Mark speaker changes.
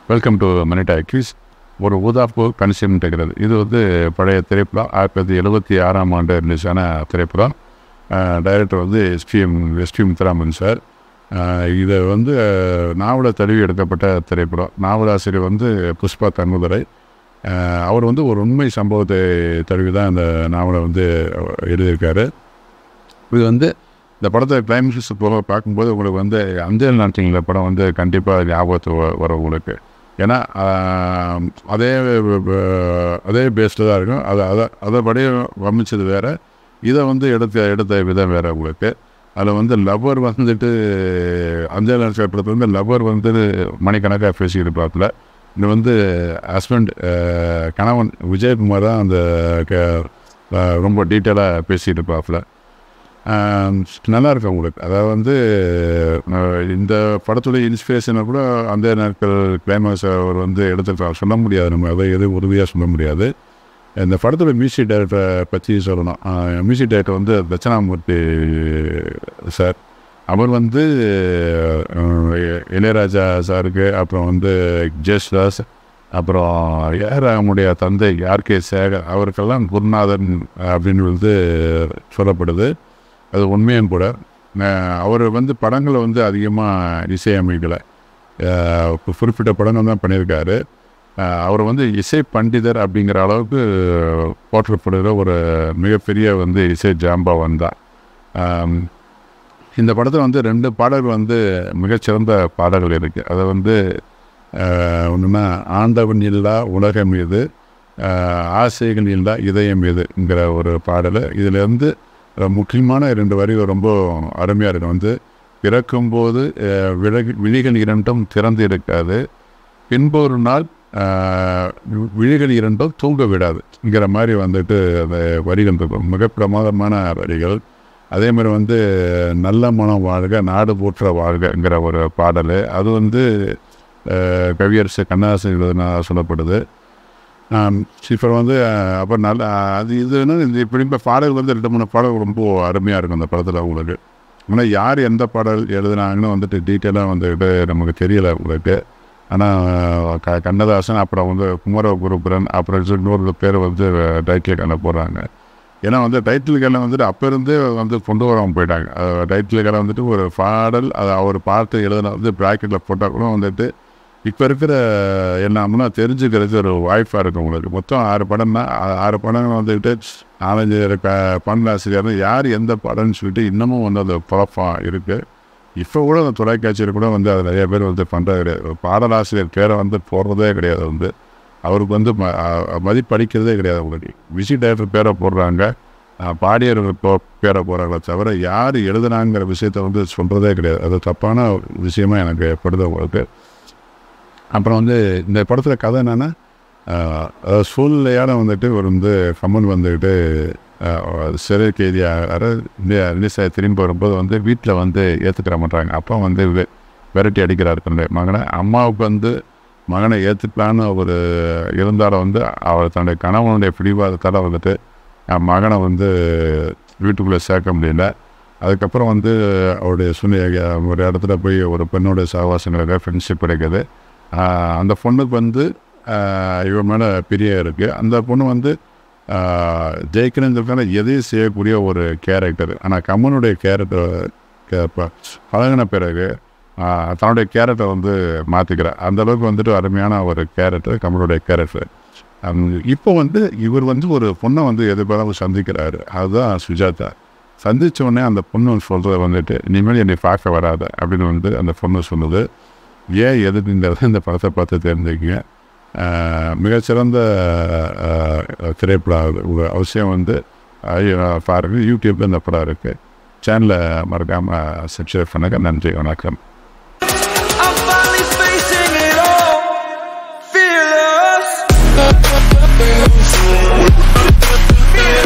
Speaker 1: Welcome to money talkies ஒரு ஊதாப்பு கணிசம்ன்றது இது வந்து பழைய திரைப்படம் ஆயிரத்தி தொள்ளாயிரத்தி எழுபத்தி ஆறாம் ஆண்டு ரிலீஸான திரைப்படம் டைரக்டர் வந்து எஸ்பிஎம் எஸ்பி முத்துராமன் சார் அஹ் இதை வந்து அஹ், நாவலை தழுவி எடுக்கப்பட்ட திரைப்படம் நாவலாசிரியர் வந்து புஷ்பா தன்முதரை அஹ், அவர் வந்து ஒரு உண்மை சம்பவத்தை தழுவி தான் அந்த நாவலை வந்து எழுதியிருக்காரு இது வந்து இந்த படத்தை கிளைமேக்ஸ் போக பார்க்கும்போது உங்களுக்கு வந்து அஞ்சல் நாட்டிங்கிற படம் வந்து கண்டிப்பாக ஞாபகத்துக்கு வ- வரும் உங்களுக்கு ஏன்னா ஆஹ், அதே அஹ், அதே பேஸ்டில் தான் இருக்கும் அதை அதை அதைப்படியே வமிச்சது வேறு இதை வந்து எடுத்த எடுத்த விதம் வேறு உங்களுக்கு அதில் வந்து லவ்வர் வந்துட்டு அஞ்சல் நாட்கள் படத்தில் வந்து லவ்வர் வந்து மணிக்கணக்காக பேசிக்கிட்டு இருப்பாப்புல இது வந்து ஹஸ்பண்ட் கணவன் விஜயகுமார் தான் அந்த க- அஹ், ரொம்ப டீட்டெயிலாக பேசிக்கிட்டு இருப்பாப்புல ஆம், நல்லா இருக்கும் உங்களுக்கு அதாவது வந்து அஹ், இந்த படத்துடைய இன்ஸ்பிரேஷனை கூட அந்த நாட்கள் கிளைமேக்ஸ் அவர் வந்து எடுத்துருக்காங்க சொல்ல முடியாது நம்ம அதை எதுவும் உறுதியாக சொல்ல முடியாது இந்த படத்தோட மியூசிக் டைரக்டரை பற்றி சொல்லணும் மியூசிக் டைரக்டர் வந்து தட்சணாமூர்த்தி சார் அவர் வந்து அஹ், இளையராஜா சாருக்கு அப்புறம் வந்து ஜெயசுதாஸ் அப்புறம் ஏஆர் ரஹ்மானுடைய தந்தை ஆர்கே சேகர் அவருக்கெல்லாம் குருநாதன் அப்படின்னு வந்து சொல்லப்படுது அது உண்மையும் கூட அஹ் அவர் வந்து படங்களை வந்து அதிகமாக இசையமைக்கலை அஹ் கு- குறிப்பிட்ட படங்கள் தான் பண்ணியிருக்காரு அஹ் அவர் வந்து இசை பண்டிதர் அப்படிங்கிற அளவுக்கு போற்றப்படுகிற ஒரு மிகப்பெரிய வந்து இசை ஜாம்பா வந்தார் இந்த படத்தில் வந்து ரெண்டு பாடல்கள் வந்து மிகச்சிறந்த பாடல்கள் இருக்குது அதை வந்து ஒன்றுனா ஆண்டவன் இல்லா உலகம் இது அஹ் ஆசைகள் இல்லா இதயம் இதுங்கிற ஒரு பாடல் இதில் வந்து முக்கியமான இரண்டு வரிகள் ரொம்ப அருமையாக இருக்கும் வந்து பிறக்கும்போது அஹ், விலகு விழிகள் இரண்டும் திறந்து இருக்காது பின்பு ஒரு நாள் அஹ், வி- விழிகள் இரண்டும் தூங்க விடாதுங்கிற மாதிரி வந்துட்டு அந்த வரிகள் இருக்கும் மிக பிரமாதமான வரிகள் அதே மாதிரி வந்து நல்ல மனம் வாழ்க நாடு போற்ற வாழ்கங்கிற ஒரு பாடல் அது வந்து அஹ், கவியரசு கண்ணதாசன் எழுதுனா சொல்லப்படுது இப்போ வந்து அஹ், அப்போ நல்ல அது இது என்ன இந்த இப்படி இப்போ பாடல் வந்து ரெண்டு மூணு பாடல் ரொம்ப அருமையாக இருக்கும் அந்த படத்தில் உங்களுக்கு ஆனால் யார் எந்த பாடல் எழுதுனாங்கன்னு வந்துட்டு டீட்டெயிலாக வந்துட்டு நமக்கு தெரியலை உங்களுக்கு ஆனால் க கண்ணதாசன் அப்புறம் வந்து குமரகுருபுரன் அப்புறம் இன்னொரு பேர் வந்து டைட்டில் கண்ண போடுறாங்க ஏன்னா வந்து டைட்டில் கண்ணை வந்துட்டு அப்போ இருந்தே வந்து கொண்டு வராமல் போயிட்டாங்க டைட்டில் கண்ணை வந்துட்டு ஒரு பாடல் அதை அவர் பார்த்து எழுதுன வந்து ப்ராக்கெட்டில் போட்டால் கூட வந்துட்டு இப்போ இருக்கிற என்னம்னா தெரிஞ்சுக்கிறது ஒரு வாய்ப்பாக இருக்கும் உங்களுக்கு மொத்தம் ஆறு படம்னா ஆ- ஆறு படங்கள் வந்துக்கிட்டு நாலஞ்சு க பாடலாசிரியர் யார் எந்த படம்னு சொல்லிட்டு இன்னமும் வந்து அந்த குழப்பம் இருக்குது இப்போ கூட அந்த தொலைக்காட்சியில் கூட வந்து அது நிறைய பேர் வந்து பண்ணுறது கிடையாது ஒரு பாடலாசிரியர் பேரை வந்து போடுறதே கிடையாது வந்து அவருக்கு வந்து ம அ- மதிப்பளிக்கிறதே கிடையாது உங்களுக்கு விசி டைரக்டர் பேரை போடுறாங்க அஹ் பாடியவர்கள் போ பேரை போடுறாங்களே தவிர யார் எழுதுனாங்கிற விஷயத்த வந்து சொல்கிறதே கிடையாது அது தப்பான விஷயமா எனக்கு படுது உங்களுக்கு அப்புறம் வந்து இந்த படத்தில் கதை என்னென்னா சூழ்நிலையால் வந்துட்டு ஒரு வந்து கமல் வந்துக்கிட்டு ஆஹ், சிறை கைதியாக ரிலீஸ் ஆகி திரும்பி வரும்போது வந்து வீட்டில் வந்து ஏற்றுக்கிற மாட்டாங்க அப்பா வந்து வெ- விரட்டி அடிக்கிறார் தன்னுடைய மகனை அம்மாவுக்கு வந்து மகனை ஏற்றுக்கலான்னு ஒரு இருந்தாலும் வந்து அவர் தன்னுடைய கணவனுடைய பிடிவாதத்தால் வந்துட்டு அஹ், மகனை வந்து வீட்டுக்குள்ளே சேர்க்க முடியல அதுக்கப்புறம் வந்து அவருடைய சூழ்நிலை ஒரு இடத்துல போய் ஒரு பெண்ணோட சகவாசங்களுக்கு ஃப்ரெண்ட்ஷிப் கிடைக்குது ஆஹ் அந்த பொண்ணுக்கு வந்து ஆஹ் இவன் மேலே பிரிய இருக்குது அந்த பொண்ணு வந்து ஆஹ் ஜெயிக்கணுங்கிறதுக்கான எதையும் செய்யக்கூடிய ஒரு கேரக்டர் ஆனால் கம்மனுடைய கேரக்டர் பழகின பிறகு ஆஹ் தன்னுடைய கேரக்டரை வந்து மாற்றிக்கிறார் அந்த அளவுக்கு வந்துட்டு அருமையான ஒரு கேரக்டர் கமலுடைய கேரக்டர் இப்போ வந்து இவர் வந்து ஒரு பொண்ணை வந்து எதிர்பார்த்து சந்திக்கிறாரு அதுதான் சுஜாதா சந்திச்ச உடனே அந்த பொண்ணு சொல்கிறத வந்துட்டு இனிமேல் என்னை பார்க்க வராத அப்படின்னு வந்து அந்த பொண்ணு சொன்னது ஏன் எதுக்குங்கிறத இந்த படத்தை பார்த்து தெரிஞ்சுக்கங்க ஆஹ் மிகச்சிறந்த ஆஹ், திரைப்படம் அது. ஒரு அவசியம் வந்து ஐயோ, பாருங்க யூடியூப்ல இந்த படம் இருக்குது சேனலை மறக்காமல் சப்ஸ்கிரைப் பண்ணுங்க நன்றி வணக்கம்
Speaker 2: I'm finally facing it all, fearless.